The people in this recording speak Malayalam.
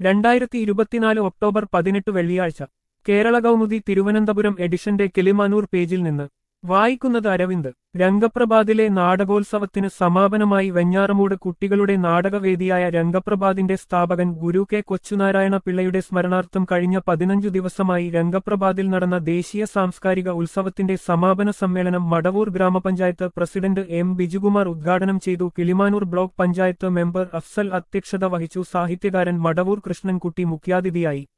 രണ്ടായിരത്തി ഇരുപത്തിനാല് ഒക്ടോബർ പതിനെട്ട് വെള്ളിയാഴ്ച കേരള കൗമുദി തിരുവനന്തപുരം എഡിഷന്റെ കിളിമാനൂർ പേജിൽ നിന്ന് വായിക്കുന്നത് അരവിന്ദ് രംഗപ്രഭാതിലെ നാടകോത്സവത്തിന് സമാപനമായി വെഞ്ഞാറമൂട് കുട്ടികളുടെ നാടകവേദിയായ രംഗപ്രഭാതിന്റെ സ്ഥാപകൻ ഗുരു കെ കൊച്ചുനാരായണ പിള്ളയുടെ സ്മരണാർത്ഥം കഴിഞ്ഞ പതിനഞ്ചു ദിവസമായി രംഗപ്രഭാതിൽ നടന്ന ദേശീയ സാംസ്കാരിക ഉത്സവത്തിന്റെ സമാപന സമ്മേളനം മടവൂർ ഗ്രാമപഞ്ചായത്ത് പ്രസിഡന്റ് എം ബിജുകുമാർ ഉദ്ഘാടനം ചെയ്തു കിളിമാനൂർ ബ്ലോക്ക് പഞ്ചായത്ത് മെമ്പർ അഫ്സൽ അധ്യക്ഷത വഹിച്ചു സാഹിത്യകാരൻ മടവൂർ കൃഷ്ണൻകുട്ടി മുഖ്യാതിഥിയായി